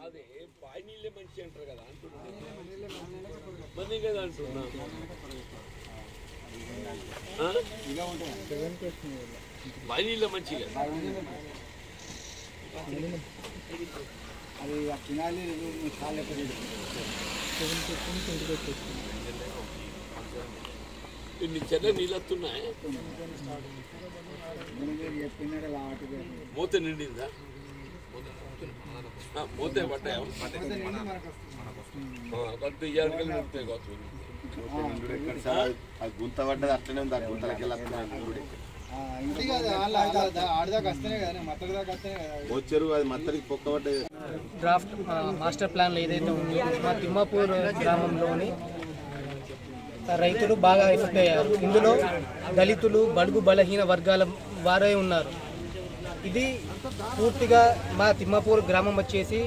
కాదే బావి నీళ్ళే మంచి అంటారు కదా అంటున్నా మంది కదా అంటున్నా ఆ? బావి నీళ్ళే మంచి కదా అది ఆ తినాలి చాలా ఇన్ని చెల్ల నీళ్ళు వస్తున్నాయి చెప్పినాడు లాటుగా మూత నిండిందా ఆ, మూత పట్టాయా కొంత ఇయ్యాలకి నింపుతాయి కావచ్చు ఆ గుంత పడ్డది అట్లనే ఉంది ఆ గుంతలకి వెళ్ళి ఇంటి కదా ఆడదాకా వస్తేనే కదా మత్తడి దాకా వస్తేనే కదా వచ్చారు అది మత్తడికి పొక్క పడ్డది డ్రాఫ్ట్ ఆ, మాస్టర్ ప్లాన్లో ఏదైతే ఉందో మా తిమ్మాపూర్ గ్రామంలోని రైతులు బాగా ఎఫెక్ట్ అయ్యారు ఇందులో దళితులు బడుగు బలహీన వర్గాల వారే ఉన్నారు ఇది పూర్తిగా మా తిమ్మాపూర్ గ్రామం వచ్చేసి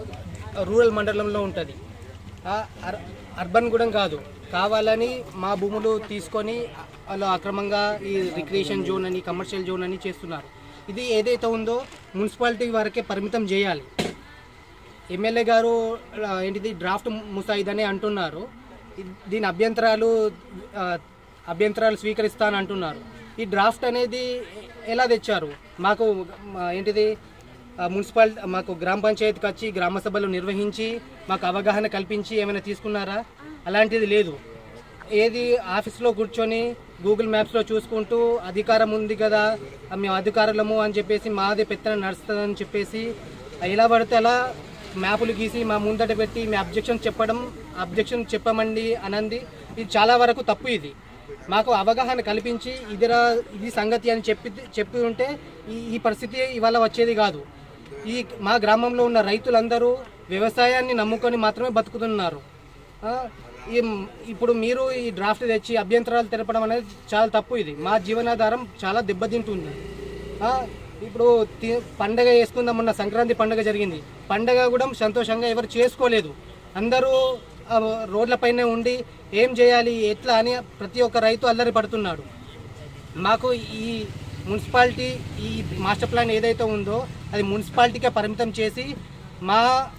రూరల్ మండలంలో ఉంటుంది ఆ అర్- అర్బన్ కూడా కాదు కావాలని మా భూములు తీసుకొని వాళ్ళు అక్రమంగా ఈ రిక్రియేషన్ జోన్ అని కమర్షియల్ జోన్ అని చేస్తున్నారు ఇది ఏదైతే ఉందో మున్సిపాలిటీ వరకే పరిమితం చేయాలి ఎమ్మెల్యే గారు ఆ, ఏంటిది డ్రాఫ్ట్ ముసాయిదని అంటున్నారు ఇ- దీని అభ్యంతరాలు ఆ, అభ్యంతరాలు స్వీకరిస్తాను అంటున్నారు ఈ డ్రాఫ్ట్ అనేది ఎలా తెచ్చారు మాకు మా ఏంటిది ఆ, మున్సిపల్ మాకు గ్రామ పంచాయతీకి వచ్చి గ్రామ సభలు నిర్వహించి మాకు అవగాహన కల్పించి ఏమైనా తీసుకున్నారా అలాంటిది లేదు ఏది ఆఫీస్లో కూర్చొని గూగుల్ మ్యాప్స్లో చూసుకుంటూ అధికారం ఉంది కదా ఆ, మేము అధికారులము అని చెప్పేసి మాది పెత్తనం నడుస్తుందని చెప్పేసి ఎలా పడితే అలా మ్యాపులు గీసి మా ముందట పెట్టి మీ అబ్జెక్షన్ చెప్పడం అబ్జెక్షన్ చెప్పమండి అనంది ఇది చాలా వరకు తప్పు ఇది మాకు అవగాహన కల్పించి ఇదిరా ఇది సంగతి అని చెప్పి చెప్పి ఉంటే ఈ ఈ పరిస్థితి ఇవాళ వచ్చేది కాదు ఈ మా గ్రామంలో ఉన్న రైతులందరూ వ్యవసాయాన్ని నమ్ముకొని మాత్రమే బతుకుతున్నారు ఆ, ఈ ఇప్పుడు మీరు ఈ డ్రాఫ్ట్ తెచ్చి అభ్యంతరాలు తెలపడం అనేది చాలా తప్పు ఇది మా జీవనాధారం చాలా దెబ్బతింటుంది ఆ, ఇప్పుడు తి- పండగ చేసుకుందాం మొన్న సంక్రాంతి పండగ జరిగింది పండగ కూడా సంతోషంగా ఎవరు చేసుకోలేదు అందరూ ఆ, రోడ్లపైనే ఉండి ఏం చేయాలి ఎట్లా అని ప్రతి ఒక్క రైతు అల్లరి పడుతున్నాడు మాకు ఈ మున్సిపాలిటీ ఈ మాస్టర్ ప్లాన్ ఏదైతే ఉందో అది మున్సిపాలిటీకే పరిమితం చేసి మా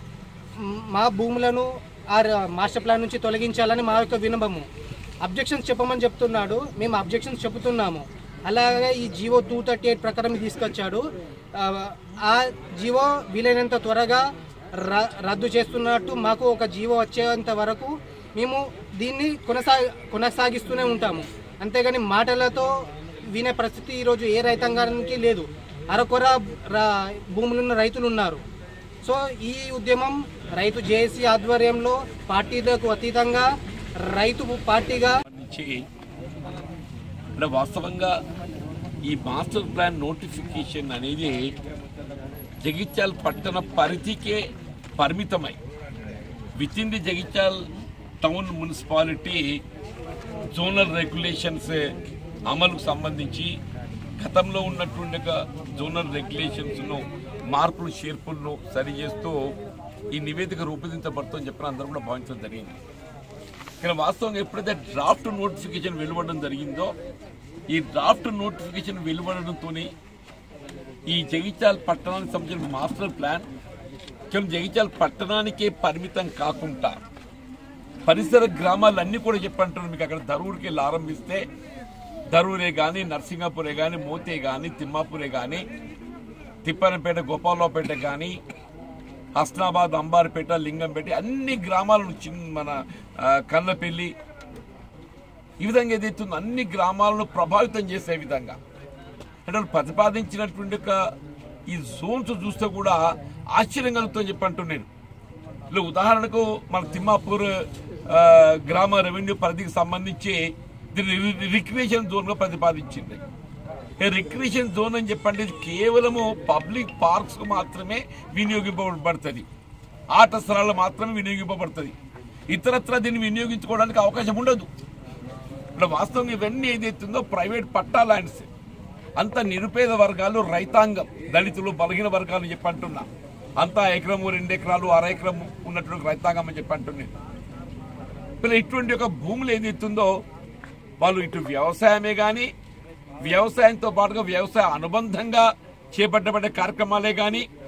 మా భూములను ఆ ర- మాస్టర్ ప్లాన్ నుంచి తొలగించాలని మా యొక్క వినపము అబ్జెక్షన్స్ చెప్పమని చెప్తున్నాడు మేము అబ్జెక్షన్స్ చెబుతున్నాము అలాగే ఈ జీవో టూ థర్టీ ఎయిట్ ప్రకారం తీసుకొచ్చాడు ఆ, ఆ జీవో వీలైనంత త్వరగా ర- రద్దు చేస్తున్నట్టు మాకు ఒక జీవో వచ్చేంత వరకు మేము దీన్ని కొనసా కొనసాగిస్తూనే ఉంటాము అంతేగాని మాటలతో వినే పరిస్థితి ఈరోజు ఏ రైతాంగానికి లేదు అరకొర రా- భూములున్న రైతులు ఉన్నారు సో ఈ ఉద్యమం రైతు జేఏసీ ఆధ్వర్యంలో పార్టీలకు అతీతంగా రైతు పార్టీగా నుంచి అంటే వాస్తవంగా ఈ మాస్టర్ ప్లాన్ నోటిఫికేషన్ అనేది జగిత్యాల పట్టణ పరిధికే పరిమితమై within the Jagtial town municipality zonal regulations అమలుకు సంబంధించి గతంలో ఉన్నటువంటి ఒక జోనల్ రెగ్యులేషన్స్ను మార్పులు చేర్పులను సరిచేస్తూ ఈ నివేదిక రూపొందించబడుతుందని చెప్పిన అందరూ కూడా భావించడం జరిగింది కానీ వాస్తవంగా ఎప్పుడైతే డ్రాఫ్ట్ నోటిఫికేషన్ వెలువడడం జరిగిందో ఈ డ్రాఫ్ట్ నోటిఫికేషన్ వెలువడడంతో ఈ జగిత్యాల పట్టణానికి సంబంధించిన మాస్టర్ ప్లాన్ కేవలం జగిత్యాల పట్టణానికే పరిమితం కాకుండా పరిసర గ్రామాలన్నీ కూడా చెప్పంటున్నారు మీకు అక్కడ దరూరుకి వెళ్ళి ఆరంభిస్తే దరూరే కానీ నర్సింగాపురే కానీ మోతే కానీ తిమ్మాపురే కానీ తిప్పనపేట గోపాలరావుపేట కానీ హస్నాబాద్ అంబార్పేట లింగంపేట అన్ని గ్రామాలను చిన్న మన ఆ, కన్నపల్లి ఈ విధంగా ఏదైతే ఉందో అన్ని గ్రామాలను ప్రభావితం చేసే విధంగా అంటే వాళ్ళు ప్రతిపాదించినటువంటి ఒక ఈ జోన్స్ చూస్తే కూడా ఆశ్చర్యం కలుగుతుందని చెప్పి అంటున్నాను ఇలా ఉదాహరణకు మన తిమ్మాపూర్ ఆ, గ్రామ రెవెన్యూ పరిధికి సంబంధించి దీన్ని రి- రిక్రియేషన్ జోన్గా ప్రతిపాదించింది ఈ రిక్రియేషన్ జోన్ అని చెప్పండి ఇది కేవలము పబ్లిక్ పార్క్స్ కు మాత్రమే వినియోగింపబడుతుంది ఆట స్థలాలు మాత్రమే వినియోగింపబడుతుంది ఇతరత్ర దీన్ని వినియోగించుకోవడానికి అవకాశం ఉండదు ఇక్కడ వాస్తవంగా ఇవన్నీ ఏదైతుందో ప్రైవేట్ పట్టా ల్యాండ్స్ అంత నిరుపేద వర్గాలు రైతాంగం దళితులు బలహీన వర్గాలు చెప్పి అంటున్నా అంతా ఎకరము రెండు ఎకరాలు అర ఎకరం ఉన్నటువంటి రైతాంగం అని చెప్పి అంటున్నాను ఇప్పుడు ఇటువంటి ఒక భూములు ఏదైతుందో వాళ్ళు ఇటు వ్యవసాయమే కానీ వ్యవసాయంతో పాటుగా వ్యవసాయ అనుబంధంగా చేపట్టబడే కార్యక్రమాలే కానీ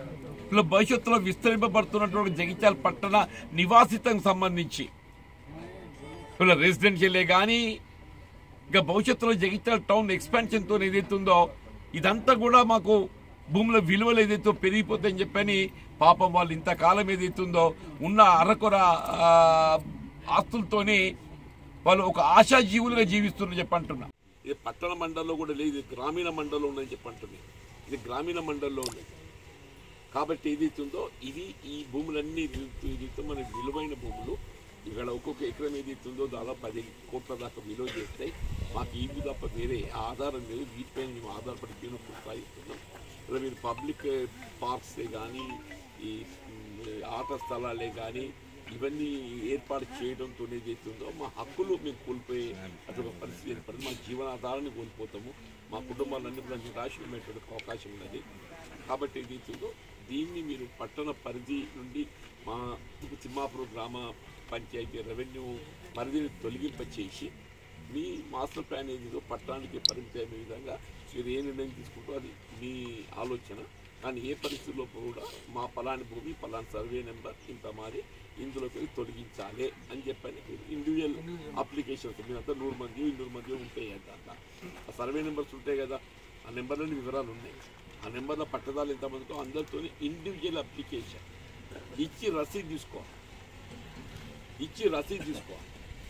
ఇలా భవిష్యత్తులో విస్తరింపబడుతున్నటువంటి జగిత్యాల పట్టణ నివాసితం సంబంధించి ఇలా రెసిడెన్షియలే కానీ ఇంకా భవిష్యత్తులో జగిత్యాల టౌన్ ఎక్స్పాన్షన్తో ఏదైతుందో ఇదంతా కూడా మాకు భూముల విలువలు ఏదైతే పెరిగిపోతాయని చెప్పని పాపం వాళ్ళు ఇంతకాలం ఏదైతుందో ఉన్న అరకొర ఆ, ఆస్తులతోని వాళ్ళు ఒక ఆశాజీవులుగా జీవిస్తున్నారు చెప్పంటున్నా ఇది పట్టణ మండలంలో కూడా లేదు ఇది గ్రామీణ మండలంలో ఉందని చెప్పంటున్నాయి ఇది గ్రామీణ మండలంలో ఉంది కాబట్టి ఏదైతుందో ఇది ఈ భూములన్నీ ఏదైతే- ఏదైతే మన విలువైన భూములు ఇక్కడ ఒక్కొక్క ఎకరం ఏదైతుందో దాదాపు పది కోట్ల దాకా విలువ చేస్తాయి మాకు ఇవి తప్ప వేరే ఆధారం లేదు వీటిపైన మేము ఆధారపడి జీవనం కొనసాగిస్తున్నాం ఇలా మీరు పబ్లిక్ పార్క్సే కానీ ఈ ఉమ్, ఆట స్థలాలే కానీ ఇవన్నీ ఏర్పాటు చేయడంతో ఏదైతుందో మా హక్కులు మేము కోల్పోయే అటువంటి పరిస్థితి ఏర్పడింది మా జీవనాధారాన్ని కోల్పోతాము మా కుటుంబాలన్నీ కూడా నిరాశనం పెట్టడానికి అవకాశం ఉన్నది కాబట్టి ఏదైతుందో దీన్ని మీరు పట్టణ పరిధి నుండి మా తిమ్మాపురం గ్రామ పంచాయతీ రెవెన్యూ పరిధిని తొలగింపచేసి మీ మాస్టర్ ప్లాన్ ఏదో పట్టణానికి పరిమితి అయ్యే విధంగా మీరు ఏ నిర్ణయం తీసుకుంటో అది మీ ఆలోచన కానీ ఏ పరిస్థితుల్లో కూడా మా పలాని భూమి పలాని సర్వే నెంబర్ ఇంత మాది ఇందులోకి తొలగించాలి అని చెప్పని ఇండివిజువల్ అప్లికేషన్స్ మీరంతా నూరు మంది ఇన్నూరు మంది ఉంటాయి అంట అట్లా ఆ సర్వే నెంబర్స్ ఉంటాయి కదా ఆ నెంబర్లోని వివరాలు ఉన్నాయి ఆ నెంబర్లో పట్టదాలు ఎంతమందితో అందరితో ఇండివిజువల్ అప్లికేషన్ ఇచ్చి రసీదు తీసుకోవాలి ఇచ్చి రసీదు తీసుకోవాలి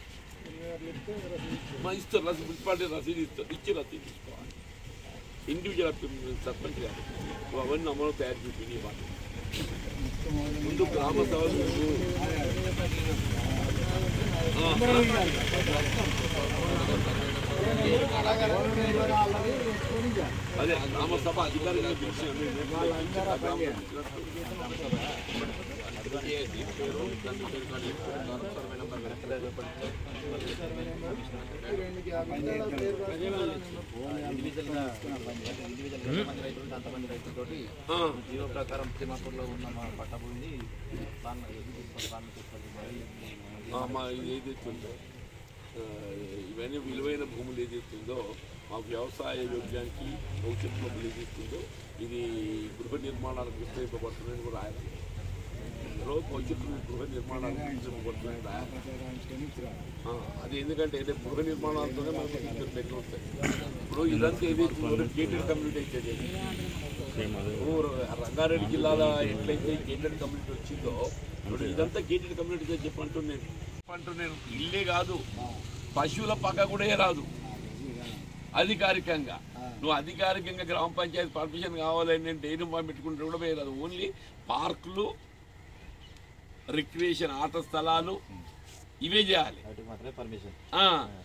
మా ఇస్తారు రసీదు మున్సిపాలిటీ రసీదు ఇస్తారు ఇచ్చి రసీదు తీసుకోవాలి ఇండివిజువల్ అప్లి- సర్పంచ్ గారు నువ్వు అవన్నీ అమలు తయారు చేసి ఇవ్వాలి ముందు గ్రామ సభలు అదే గ్రామ సభ అధికారిగా పిలిచి అంతమంది రైతులతోటి ఆ, జీవో ప్రకారం తిమ్మాపూర్లో ఉన్న మా పట్ట భూమిని దాన్ని దాన్ని తీసుకెళ్ళి మరి ఆ, మా ఇది ఏదైతే ఉందో ఆ, ఇవన్నీ విలువైన భూములు ఏదైతే ఉందో మా వ్యవసాయ యోగ్యానికి భవిష్యత్తులో ఏదైతే ఉందో ఇది గృహ నిర్మాణాలకు విస్తరింపబడుతుందని కూడా ఆయన ఇందులో భవిష్యత్తులో గృహ నిర్మాణాలకు విస్తరింపబడుతుందని రాయాలి ఆ, అది ఎందుకంటే రేపు గృహ నిర్మాణాలతోనే మనకి ఇంటర్ పెరిగి వస్తాయి ఇప్పుడు ఇదంతా ఏదైతే ఉందో గేటెడ్ కమ్యూనిటీ అయితే ఇప్పుడు రంగారెడ్డి జిల్లాలో ఎట్లయితే గేటెడ్ కమ్యూనిటీ వచ్చిందో ఇప్పుడు ఇదంతా గేటెడ్ కమ్యూనిటీ అని చెప్పంటూ నేను చెప్పంటూ నేను ఇల్లే కాదు పశువుల పక్క కూడా రాదు అధికారికంగా నువ్వు అధికారికంగా గ్రామ పంచాయతీ పర్మిషన్ కావాలని నేను డైరీ ఫామ్ పెట్టుకుంటే కూడా పోయేది ఓన్లీ పార్కులు రిక్రియేషన్ ఆట స్థలాలు ఇవే చేయాలి వాటికి మాత్రమే పర్మిషన్ ఆ.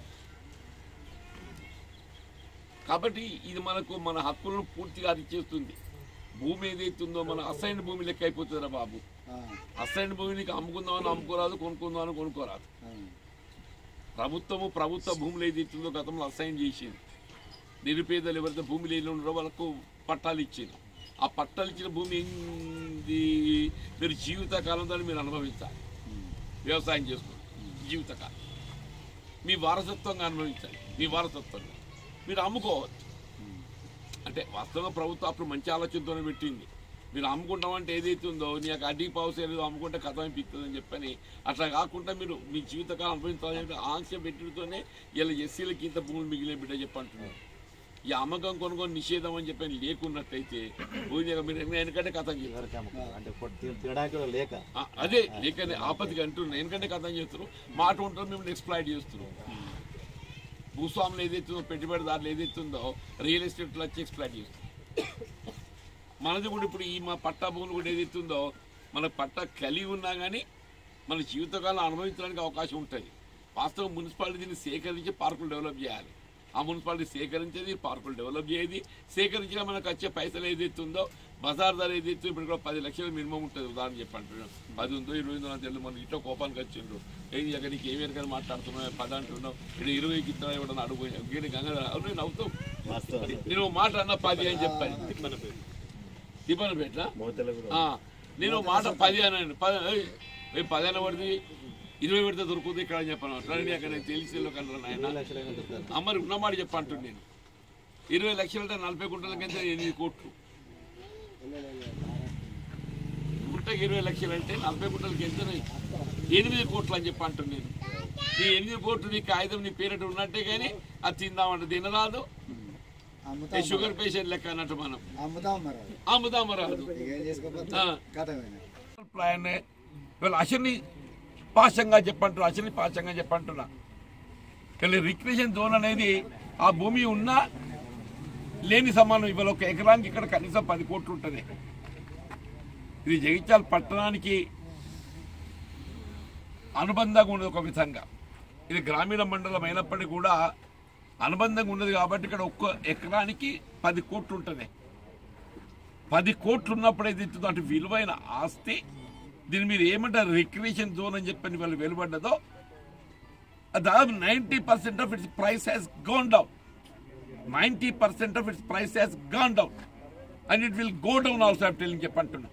కాబట్టి ఇది మనకు మన హక్కులను పూర్తిగా అరిచేస్తుంది భూమి ఏదైతే ఉందో మన అసైన్ భూమి లెక్క అయిపోతుందిరా బాబు అసైన్ భూమి నీకు అమ్ముకుందామని అమ్ముకోరాదు కొనుక్కుందామని కొనుక్కోరాదు ప్రభుత్వము ప్రభుత్వ భూములు ఏదైతే ఉందో గతంలో అసైన్ చేసింది నిరుపేదలు ఎవరైతే భూమి లేని ఉన్నారో వాళ్ళకు పట్టాలు ఇచ్చింది ఆ పట్టాలు ఇచ్చిన భూమి ఏంది మీరు జీవితకాలం దాన్ని మీరు అనుభవించాలి వ్యవసాయం చేసుకోండి జీవితకాలం మీ వారసత్వంగా అనుభవించాలి మీ వారసత్వంగా మీరు అమ్ముకోవచ్చు అంటే వాస్తవంగా ప్రభుత్వం అప్పుడు మంచి ఆలోచనతోనే పెట్టింది మీరు అమ్ముకుంటామంటే ఏదైతే ఉందో నీకు అడ్డీ పౌస్ ఏదో అమ్ముకుంటే కథ అనిపిస్తుందని చెప్పని అట్లా కాకుండా మీరు మీ జీవితకాలం అనుభవించాలని ఆంక్ష పెట్టడంతోనే ఇలా ఎస్సీలకి ఇంత భూములు మిగిలిన బిడ్డ చెప్పంటున్నారు ఈ అమ్మకం కొనుక్కొని నిషేధం అని చెప్పని లేకున్నట్టయితే భూమి మీరు ఎందుకంటే కథ చేస్తారు ఎవరికి అమ్ముకోవాలి అంటే పొట్టు తీ- తీయడానికి కూడా లేక ఆ, అదే లేకనే ఆపత్తికి అంటున్నా ఎందుకంటే కథం చేస్తారు మాట ఉంటారు మిమ్మల్ని ఎక్స్ప్లాయిట్ చేస్తారు భూస్వాములు ఏదైతుందో పెట్టుబడిదారులు ఏదైతుందో రియల్ ఎస్టేట్లో వచ్చి ఎక్స్ప్లాయిట్ చేస్తారు మనది కూడా ఇప్పుడు ఈ మా పట్టా భూములు కూడా ఏదైతుందో మన పట్టా కలిగి ఉన్నా కానీ మన జీవితకాలం అనుభవించడానికి అవకాశం ఉంటుంది వాస్తవం మున్సిపాలిటీని సేకరించి పార్కులు డెవలప్ చేయాలి ఆ మున్సిపాలిటీ సేకరించేది పార్కులు డెవలప్ చేయేది సేకరించిన మనకు వచ్చే పైసలు ఏదైతే ఉందో బజార్ ధర ఏదైతే ఇప్పుడు కూడా పది లక్షలు మినిమం ఉంటుంది ఉదాహరణ చెప్పంటున్నాం పది ఉందో ఇరవై ఉందో నాకు తెలియదు మనం ఇట్లా కోపానికి వచ్చిండ్రు ఏది అక్కడ నీకు ఏమి ఎరకని మాట్లాడుతున్నావు పది అంటున్నావు ఇక్కడ ఇరవైకి ఇస్తున్నా ఇవ్వడం అడుగు గీడి గంగ అవును నేను అవుతావు వాస్తవం నేను ఒక మాట అన్న పది అని చెప్పాను తిప్పన పెట్టినా మోతలు కూడా ఆ, నేను మాట పది అన్నాను పది ఏయ్, ఏయ్, పది అన్న పడితే ఇరవై పెడితే దొరుకుతుంది ఇక్కడ అని చెప్పాను అట్లా అక్కడ తెలిసి కలరా నాయన లక్షలైనా దొరుకుతారు అమ్మరి ఉన్నమాట చెప్పంటున్నాను నేను ఇరవై లక్షలు అంటే నలభై గుంటలకైతే ఎనిమిది కోట్లు గుంటకి ఇరవై లక్షలు అంటే నలభై గుంటలకి ఎంత ఎనిమిది కోట్లు అని చెప్పి అంటున్నాను నేను నీ ఎనిమిది కోట్లు నీ కాగితం నీ పేరెట్ ఉన్నట్టే కానీ అది తిందామంటే తినరాదు అమ్ముతాం ఏ షుగర్ పేషెంట్ లెక్క అన్నట్టు మనం అమ్ముతాం మరి అది. అమ్ముదాము రాదు ఇక ఏం చేసుకోకపోతే ఆ. గతమైన ప్లాన్ వీళ్ళు అసలు పాశంగా చెప్పంటారు అసలు పాశంగా చెప్పంటున్నా వీళ్ళు రిక్రియేషన్ జోన్ అనేది ఆ భూమి ఉన్నా లేని సమానం ఇవాళ ఒక ఎకరానికి ఇక్కడ కనీసం పది కోట్లు ఉంటుంది ఇది జగిత్యాల పట్టణానికి అనుబంధంగా ఉన్నది ఒక విధంగా ఇది గ్రామీణ మండలం అయినప్పటికీ కూడా అనుబంధంగా ఉన్నది కాబట్టి ఇక్కడ ఒక్క ఎకరానికి పది కోట్లు ఉంటుంది పది కోట్లు ఉన్నప్పుడు ఏదైతుందో అటు విలువైన ఆస్తి దీని మీరు ఏమంటారు రిక్రియేషన్ జోన్ అని చెప్పని వాళ్ళు వెలువడ్డదో దాదాపు ninety percent of its price has gone down ninety percent of its price has gone down and it will go down also of telling చెప్పంటున్నా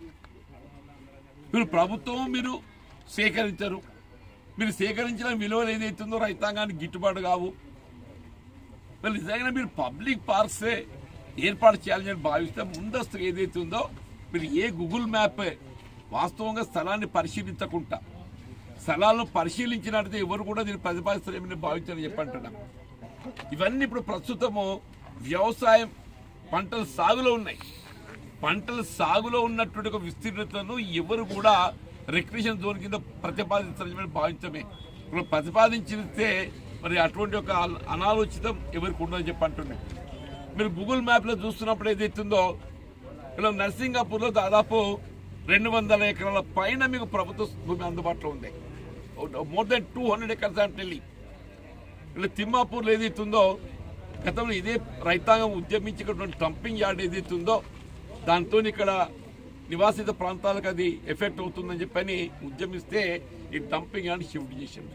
మీరు ప్రభుత్వం మీరు సేకరించరు మీరు సేకరించిన విలువలు ఏదైతుందో రైతాంగానికి గిట్టుబాటు కావు మరి నిజంగా మీరు పబ్లిక్ పార్క్సే ఏర్పాటు చేయాలని భావిస్తే ముందస్తు ఏదైతే ఉందో మీరు ఏ గూగుల్ మ్యాప్ వాస్తవంగా స్థలాన్ని పరిశీలించకుండా స్థలాలను పరిశీలించినట్లయితే ఎవరు కూడా దీన్ని ప్రతిపాదిస్తారేమని భావించాలని చెప్పంటున్నా ఇవన్నీ ఇప్పుడు ప్రస్తుతము వ్యవసాయం పంటల సాగులో ఉన్నాయి పంటల సాగులో ఉన్నటువంటి ఒక విస్తీర్ణతను ఎవరు కూడా రిక్రియేషన్ జోన్ కింద ప్రతిపాదించాలని భావించమే ఇప్పుడు ప్రతిపాదించితే మరి అటువంటి ఒక అన- అనాలోచితం ఎవరికి ఉండదని చెప్పి అంటున్నాయి మీరు గూగుల్ మ్యాప్లో చూస్తున్నప్పుడు ఏదైతుందో ఇలా నర్సింగాపూర్లో దాదాపు రెండు వందల ఎకరాల పైన మీకు ప్రభుత్వ భూమి అందుబాటులో ఉంది more than two hundred acres అంటే ఇలా తిమ్మాపూర్లో ఏదైతుందో గతంలో ఇదే రైతాంగం ఉద్యమించినటువంటి డంపింగ్ యార్డ్ ఏదైతుందో దాంతో ఇక్కడ నివాసిత ప్రాంతాలకు అది ఎఫెక్ట్ అవుతుందని చెప్పని ఉద్యమిస్తే ఈ డంపింగ్ యార్డ్ షిఫ్ట్ చేసింది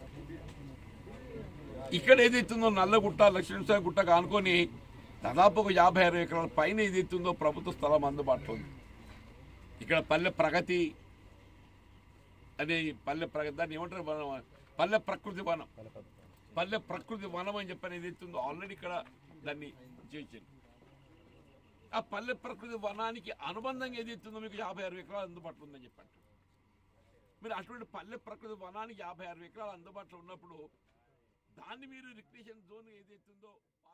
ఇక్కడ ఏదైతుందో నల్లగుట్ట లక్ష్మీసాయి గుట్టకు ఆనుకొని దాదాపు ఒక యాభై అరవై ఎకరాల పైన ఏదైతుందో ప్రభుత్వ స్థలం అందుబాటులో ఉంది ఇక్కడ పల్లె ప్రగతి అనే పల్లె ప్రగతి దాన్ని ఏమంటారు వనం పల్లె ప్రకృతి వనం పల్లె ప్రకృతి వనం అని చెప్పని ఏదైతుందో ఆల్రెడీ ఇక్కడ దాన్ని చేసింది ఆ పల్లె ప్రకృతి వనానికి అనుబంధంగా ఏదైతుందో మీకు యాభై అరవై ఎకరాలు అందుబాటులో ఉందని చెప్పండి మీరు అటువంటి పల్లె ప్రకృతి వనానికి యాభై అరవై ఎకరాలు అందుబాటులో ఉన్నప్పుడు దాన్ని మీరు రిక్రియేషన్ జోన్ ఏదైతుందో